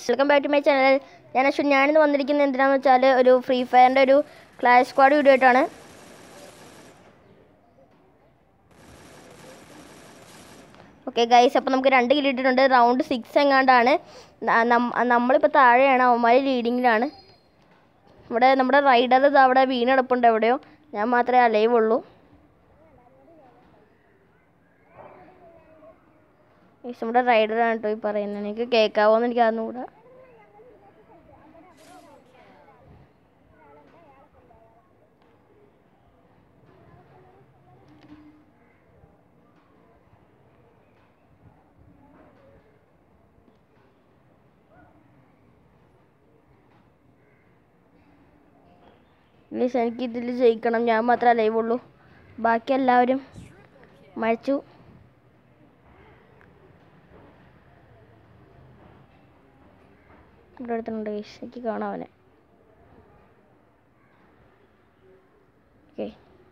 welcome back to my channel ഞാൻ അശ്വിൻ ഞാനിന്ന് വന്നിരിക്കുന്നത് എന്തിനാന്ന് വെച്ചാൽ ഒരു ഫ്രീ ഫയറിൻ്റെ ഒരു ക്ലാഷ് സ്ക്വാഡ് വീഡിയോ ആയിട്ടാണ് ഓക്കെ ഗൈസ് അപ്പോൾ നമുക്ക് രണ്ട് കിലോ ഇട്ടിട്ടുണ്ട് റൗണ്ട് സിക്സ് എങ്ങാണ്ടാണ് ന- നം- നമ്മളിപ്പോൾ താഴെയാണ് അവന്മാർ ലീഡിങ്ങിലാണ് ഇവിടെ നമ്മുടെ റൈഡർ ഇത് അവിടെ വീണെടുപ്പുണ്ട് എവിടെയോ ഞാൻ മാത്രമേ അലൈവ് ഉള്ളൂ ഗൈസ് നമ്മുടെ റൈഡറാണ് കേട്ടോ ഈ പറയുന്നത് എനിക്ക് കേൾക്കാവോന്ന് എനിക്ക് അറിഞ്ഞുകൂടാ പ്ലീസ് എനിക്ക് ഇതിൽ ജയിക്കണം ഞാൻ മാത്രമേ ലൈവ് ഉള്ളൂ ബാക്കി എല്ലാവരും മരിച്ചു ഇവിടെ അടുത്തുണ്ട് ഗൈസ് എനിക്ക് കാണാം അവനെ ഓക്കെ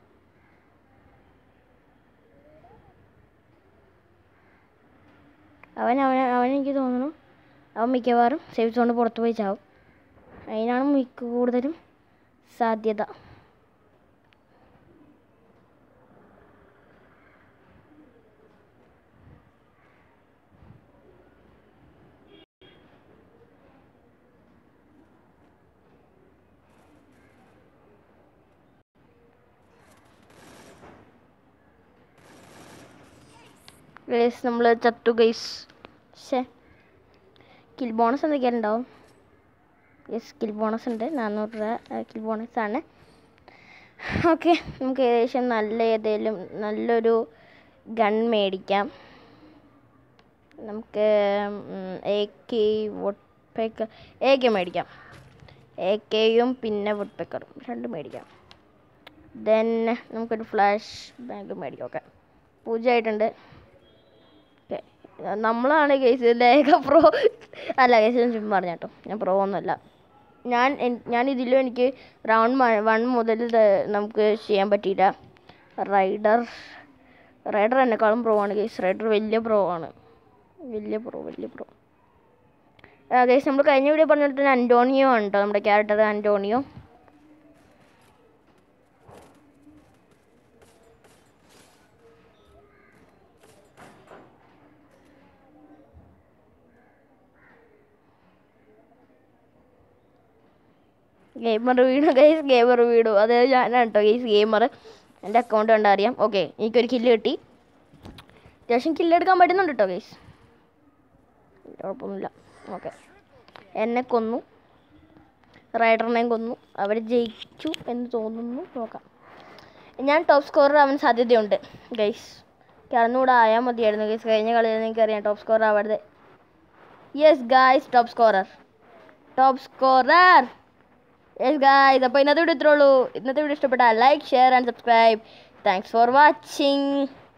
അവൻ അവൻ അവൻ എനിക്ക് തോന്നുന്നു അവൻ മിക്കവാറും സേഫ് സോണിന് പുറത്ത് പോയി ചാവും അതിനാണ് മിക്ക കൂടുതലും സാധ്യത ഗൈസ് നമ്മൾ ചത്തു ഗൈസ് പക്ഷേ കിൽ ബോണസ് എന്തൊക്കെയാണ് ഉണ്ടാവും യെസ് കിൽ ബോണസ് ഉണ്ട് നാനൂറ് രൂപ കിൽ ബോണസ് ആണ് ഓക്കെ നമുക്ക് ഏകദേശം നല്ല ഏതെങ്കിലും നല്ലൊരു ഗൺ മേടിക്കാം നമുക്ക് A K woodpecker A K മേടിക്കാം എ കെയും പിന്നെ വുഡ് പേക്കറും രണ്ടും മേടിക്കാം ദെൻ നമുക്കൊരു ഫ്ലാഷ് ബാങ്ക് മേടിക്കാം ഓക്കെ പൂജ ആയിട്ടുണ്ട് ഓക്കെ നമ്മളാണ് കേസ് ലേഖ പ്രോ അല്ല കേസ് ഞാൻ ചുമ്മാ പറഞ്ഞ കേട്ടോ ഞാൻ പ്രോ ഒന്നുമല്ല ഞാൻ എൻ- ഞാൻ ഇതിലും എനിക്ക് റൗണ്ട് വൺ മുതൽ ഇത് നമുക്ക് ചെയ്യാൻ പറ്റിയില്ല റൈഡർ റൈഡർ എന്നെക്കാളും പ്രോ ആണ് കേസ് റൈഡർ വലിയ പ്രോ ആണ് വലിയ പ്രോ വലിയ പ്രോ കേസ് നമ്മൾ കഴിഞ്ഞ വീഡിയോ പറഞ്ഞ പോലെ തന്നെ അന്റോണിയോ ആണ് കേട്ടോ നമ്മുടെ ക്യാരക്ടർ അന്റോണിയോ ഗെയിമർ വീണു ഗൈസ് ഗെയിമർ വീണു അത് ഞാനാണ് കേട്ടോ ഗൈസ് ഗെയിമർ എൻ്റെ അക്കൗണ്ട് കണ്ടാൽ അറിയാം ഓക്കെ എനിക്കൊരു കില്ല് കിട്ടി അത്യാവശ്യം കില്ല് എടുക്കാൻ പറ്റുന്നുണ്ട് കേട്ടോ ഗൈസ് കുഴപ്പമൊന്നുമില്ല ഓക്കെ എന്നെ കൊന്നു റൈഡറിനെയും കൊന്നു അവർ ജയിച്ചു എന്ന് തോന്നുന്നു നോക്കാം ഞാൻ ടോപ്പ് സ്കോറർ ആവാൻ സാധ്യതയുണ്ട് ഗൈസ് എനിക്ക് അറിഞ്ഞുകൂടെ ആയാൽ മതിയായിരുന്നു ഗൈസ് കഴിഞ്ഞ കളിയിൽ എനിക്ക് അറിയാം ടോപ്പ് സ്കോറർ ആവരുത് yes guys top scorer top scorer yes guys അപ്പോൾ ഇന്നത്തെ വീഡിയോ ഇത്രേ ഉള്ളൂ ഇന്നത്തെ വീഡിയോ ഇഷ്ടപ്പെട്ടാൽ like share and subscribe thanks for watching